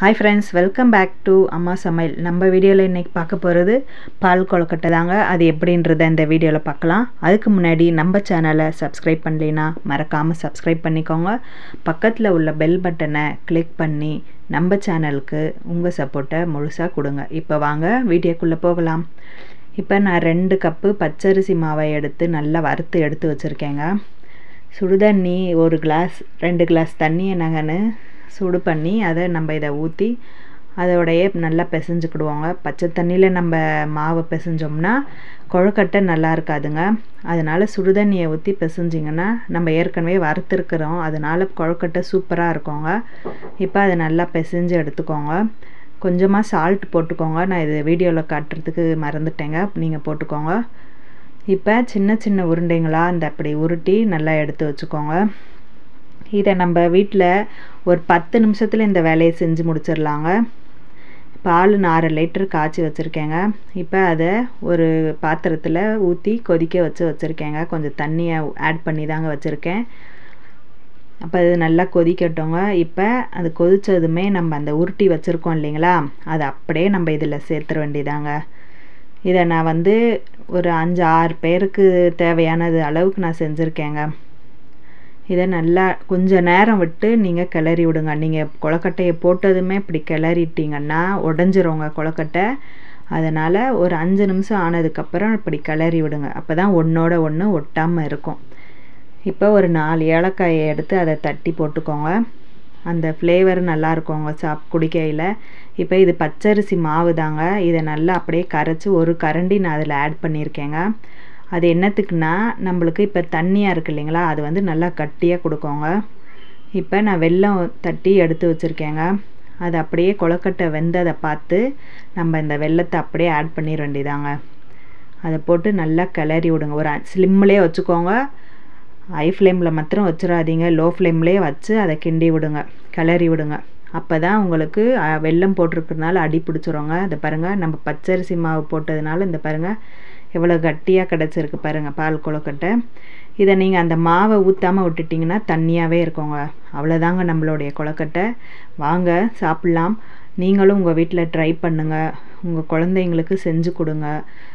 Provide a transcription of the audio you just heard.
hi friends welcome back to அம்மா சமையல் நம்ம வீடியோவில் இன்றைக்கி பார்க்க போகிறது பால் கொழுக்கட்டை தாங்க அது எப்படின்றத இந்த வீடியோவில் பார்க்கலாம் அதுக்கு முன்னாடி நம்ம சேனலை சப்ஸ்கிரைப் பண்ணலைன்னா மறக்காமல் சப்ஸ்கிரைப் பண்ணிக்கோங்க பக்கத்தில் உள்ள பெல் பட்டனை கிளிக் பண்ணி நம்ம சேனலுக்கு உங்கள் சப்போர்ட்டை முழுசாக கொடுங்க இப்போ வாங்க வீடியோக்குள்ளே போகலாம் இப்போ நான் ரெண்டு கப்பு பச்சரிசி மாவை எடுத்து நல்லா வறுத்து எடுத்து வச்சுருக்கேங்க சுடுதண்ணி ஒரு கிளாஸ் ரெண்டு கிளாஸ் தண்ணியை நகன்னு சுடு பண்ணி அதை நம்ம இதை ஊற்றி அதோடையே நல்லா பிசைஞ்சுக்கிடுவோங்க பச்சை தண்ணியில் நம்ம மாவை பிசைஞ்சோம்னா கொழுக்கட்டை நல்லா இருக்காதுங்க அதனால் சுடுதண்ணியை ஊற்றி பிசைஞ்சிங்கன்னா நம்ம ஏற்கனவே வறுத்துருக்குறோம் அதனால் கொழுக்கட்டை சூப்பராக இருக்குங்க இப்போ அதை நல்லா பிசைஞ்சு எடுத்துக்கோங்க கொஞ்சமாக சால்ட் போட்டுக்கோங்க நான் இது வீடியோவில் காட்டுறதுக்கு மறந்துட்டேங்க நீங்கள் போட்டுக்கோங்க இப்போ சின்ன சின்ன உருண்டைங்களாக அந்த அப்படி உருட்டி நல்லா எடுத்து வச்சுக்கோங்க இதை நம்ம வீட்டில் ஒரு பத்து நிமிஷத்தில் இந்த வேலையை செஞ்சு முடிச்சிடலாங்க பால் நான் அரை லிட்டர் காய்ச்சி வச்சுருக்கேங்க இப்போ அதை ஒரு பாத்திரத்தில் ஊற்றி கொதிக்க வச்சு வச்சுருக்கேங்க கொஞ்சம் தண்ணியை ஆட் பண்ணி தாங்க வச்சுருக்கேன் அப்போ அது நல்லா கொதிக்கட்டோங்க இப்போ அது கொதித்ததுமே நம்ம அந்த உருட்டி வச்சுருக்கோம் இல்லைங்களா அதை அப்படியே நம்ம இதில் சேர்த்துற வேண்டியதாங்க இதை நான் வந்து ஒரு அஞ்சு ஆறு பேருக்கு தேவையானது அளவுக்கு நான் செஞ்சுருக்கேங்க இதை நல்லா கொஞ்சம் நேரம் விட்டு நீங்கள் கிளறி விடுங்க நீங்கள் கொழக்கட்டையை போட்டதுமே இப்படி கிளறிட்டிங்கன்னா உடஞ்சிருங்க கொழக்கட்டை அதனால் ஒரு அஞ்சு நிமிஷம் ஆனதுக்கப்புறம் இப்படி கிளறி விடுங்க அப்போ தான் ஒன்றோட ஒன்று ஒட்டாமல் இருக்கும் இப்போ ஒரு நாலு ஏலக்காயை எடுத்து அதை தட்டி போட்டுக்கோங்க அந்த ஃப்ளேவர் நல்லா இருக்குங்க சாப் குடிக்கையில் இப்போ இது பச்சரிசி மாவு தாங்க இதை நல்லா அப்படியே கரைச்சி ஒரு கரண்டி நான் அதில் ஆட் பண்ணியிருக்கேங்க அது என்னத்துக்குன்னா நம்மளுக்கு இப்போ தண்ணியாக இருக்குது இல்லைங்களா அது வந்து நல்லா கட்டியாக கொடுக்கோங்க இப்போ நான் வெல்லம் தட்டி எடுத்து வச்சுருக்கேங்க அது அப்படியே கொழக்கட்டை வெந்ததை பார்த்து நம்ம இந்த வெள்ளத்தை அப்படியே ஆட் பண்ணிட வேண்டியதாங்க அதை போட்டு நல்லா கிளறி விடுங்க ஒரு ஸ்லிம்லேயே வச்சுக்கோங்க ஹை ஃப்ளேமில் மாத்திரம் வச்சிடாதீங்க லோ ஃப்ளேம்லேயே வச்சு அதை கிண்டி விடுங்க கிளறி விடுங்க அப்போ தான் உங்களுக்கு வெல்லம் போட்டிருக்கிறதுனால அடி பிடிச்சிருங்க அதை பாருங்கள் நம்ம பச்சரிசி மாவு போட்டதுனால இந்த பாருங்கள் எவ்வளோ கட்டியாக கிடச்சிருக்கு பாருங்கள் பால் கொழுக்கட்டை இதை நீங்கள் அந்த மாவை ஊற்றாமல் விட்டுட்டிங்கன்னா தண்ணியாகவே இருக்குங்க அவ்வளோதாங்க நம்மளுடைய கொழுக்கட்டை வாங்க சாப்பிட்லாம் நீங்களும் உங்கள் வீட்டில் ட்ரை பண்ணுங்கள் உங்கள் குழந்தைங்களுக்கு செஞ்சு கொடுங்க